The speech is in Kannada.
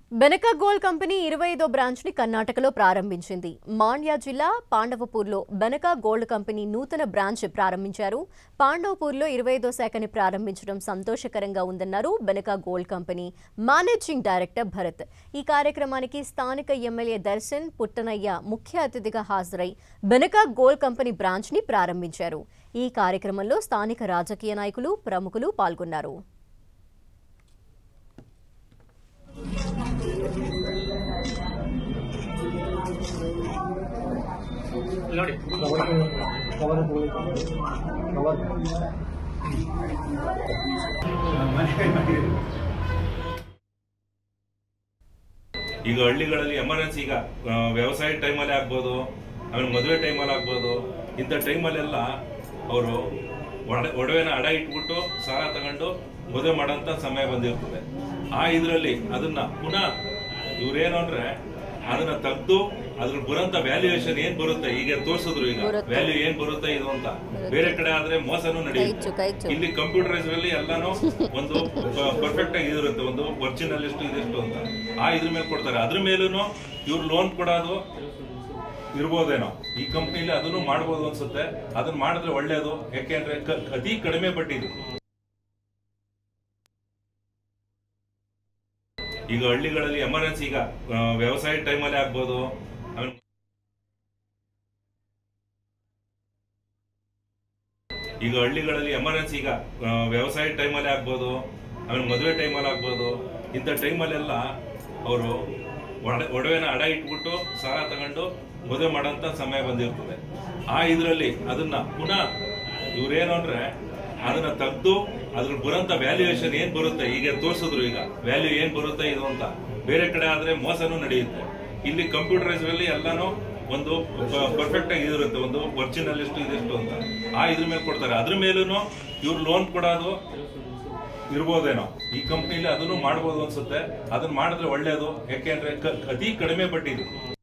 బెనక గోల్డ్ కంపెనీ ఇరవై ఐదో బ్రాంచ్ ని కర్ణాటకలో ప్రారంభించింది మాండ్య జిల్లా పాండవపూర్లో బెనక గోల్డ్ కంపెనీ నూతన బ్రాంచ్ ప్రారంభించారు పాండవపూర్లో ఇరవై ఐదో శాఖని ప్రారంభించడం సంతోషకరంగా ఉందన్నారు Benaka gold company managing director Bharath ఈ కార్యక్రమానికి స్థానిక ఎమ్మెల్యే దర్శన్ పుట్టనయ్య ముఖ్య అతిథిగా హాజరై బెనక గోల్డ్ కంపెనీ బ్రాంచ్ ని ప్రారంభించారు ఈ కార్యక్రమంలో స్థానిక రాజకీయ నాయకులు ప్రముఖులు పాల్గొన్నారు ನೋಡಿ ಕವರ್ ಕವರ್ ಈಗ ಹಳ್ಳಿಗಳಲ್ಲಿ ಎಮರ್ಜೆನ್ಸಿ ಈಗ ಆ, ವ್ಯವಸಾಯ ಟೈಮಲ್ಲಿ ಆಗ್ಬೋದು ಆಮೇಲೆ ಮದುವೆ ಟೈಮಲ್ಲಿ ಆಗ್ಬೋದು ಇಂಥ ಟೈಮಲ್ಲೆಲ್ಲ ಅವರು ಒಡವೆನ ಅಡ ಇಟ್ಬಿಟ್ಟು ಸಾಲ ತಗೊಂಡು ಮದುವೆ ಮಾಡೋಂಥ ಸಮಯ ಬಂದಿರ್ತದೆ ಆ ಇದರಲ್ಲಿ ಅದನ್ನ ಪುನಃ ಇವ್ರೇನು ಅಂದ್ರೆ ಅದನ್ನ ತೆಗ್ದು ಅದ್ರ ಬರೋಂಥ ವ್ಯಾಲ್ಯೂಯೇಷನ್ ಏನ್ ಬರುತ್ತೆ ಈಗ ತೋರಿಸಿದ್ರು ಈಗ ಬರುತ್ತೆ. ವ್ಯಾಲ್ಯೂ ಏನ್ ಬರುತ್ತೆ ಇದು ಅಂತ ಬೇರೆ ಕಡೆ ಆದ್ರೆ ಮೋಸನೂ ನಡೆಯುತ್ತೆ ಕೈ ಚು, ಕೈ ಚು. ಇಲ್ಲಿ ಕಂಪ್ಯೂಟರೈಸ್ ಅಲ್ಲಿ ಎಲ್ಲಾನು ಒಂದು ಪರ್ಫೆಕ್ಟ್ ಆಗಿ ಇರುತ್ತೆ ಒಂದು ಒರಿಜಿನಲ್ ಎಷ್ಟು ಇದೆಷ್ಟು ಅಂತ ಆ ಇದ್ರ ಮೇಲೆ ಕೊಡ್ತಾರೆ ಅದ್ರ ಮೇಲೂ ಇವ್ರು ಲೋನ್ ಕೊಡೋದು ಇರ್ಬೋದೇನೋ ಈ ಕಂಪ್ನಿಲಿ ಅದನ್ನು ಮಾಡ್ಬೋದು ಅನ್ಸುತ್ತೆ ಅದನ್ನ ಮಾಡಿದ್ರೆ ಒಳ್ಳೇದು ಯಾಕೆಂದ್ರೆ ಕ- ಅತಿ ಕಡಿಮೆ ಬಡ್ಡಿ ಈಗ ಹಳ್ಳಿಗಳಲ್ಲಿ ಎಮರ್ಜೆನ್ಸಿ ಈಗ ಆ, ವ್ಯವಸಾಯ ಟೈಮಲ್ಲಿ ಆಗ್ಬೋದು ಆಮೇಲೆ ಈಗ ಹಳ್ಳಿಗಳಲ್ಲಿ ಎಮರ್ಜೆನ್ಸಿ ಈಗ ಆ, ವ್ಯವಸಾಯ ಟೈಮಲ್ಲಿ ಆಗ್ಬೋದು ಆಮೇಲೆ ಮದುವೆ ಟೈಮಲ್ಲಿ ಆಗ್ಬೋದು ಇಂಥ ಟೈಮಲ್ಲೆಲ್ಲ ಅವರು ಒಡವೆನ ಅಡ ಇಟ್ಬಿಟ್ಟು ಸಾಲ ತಗೊಂಡು ಮದುವೆ ಮಾಡೋಂಥ ಸಮಯ ಬಂದಿರ್ತದೆ ಆ ಇದರಲ್ಲಿ ಅದನ್ನ ಪುನಃ ಇವ್ರೇನು ಅಂದ್ರೆ ಅದನ್ನ ತೆಗ್ದು ಅದ್ರ ಬರೋಂಥ ವ್ಯಾಲ್ಯೂಯೇಷನ್ ಏನ್ ಬರುತ್ತೆ ಈಗ ತೋರಿಸಿದ್ರು ಈಗ ವ್ಯಾಲ್ಯೂ ಏನ್ ಬರುತ್ತೆ ಇದು ಅಂತ ಬೇರೆ ಕಡೆ ಆದ್ರೆ ಮೋಸನೂ ನಡೆಯುತ್ತೆ ಇಲ್ಲಿ ಕಂಪ್ಯೂಟರೈಸ್ ಅಲ್ಲಿ ಎಲ್ಲಾನು ಒಂದು ಪರ್ಫೆಕ್ಟ್ ಆಗಿ ಇರುತ್ತೆ ಒಂದು ಒರಿಜಿನಲ್ ಎಷ್ಟು ಇದೆಷ್ಟು ಅಂತ ಆ ಇದ್ರ ಮೇಲೆ ಕೊಡ್ತಾರೆ ಅದ್ರ ಮೇಲೂ ಇವ್ರು ಲೋನ್ ಕೊಡೋದು ಇರ್ಬೋದೇನೋ ಈ ಕಂಪ್ನಿಲಿ ಅದನ್ನು ಮಾಡ್ಬೋದು ಅನ್ಸುತ್ತೆ ಅದನ್ನ ಮಾಡಿದ್ರೆ ಒಳ್ಳೇದು ಯಾಕೆಂದ್ರೆ ಕ- ಅತಿ ಕಡಿಮೆ ಬಡ್ಡಿ ಇದು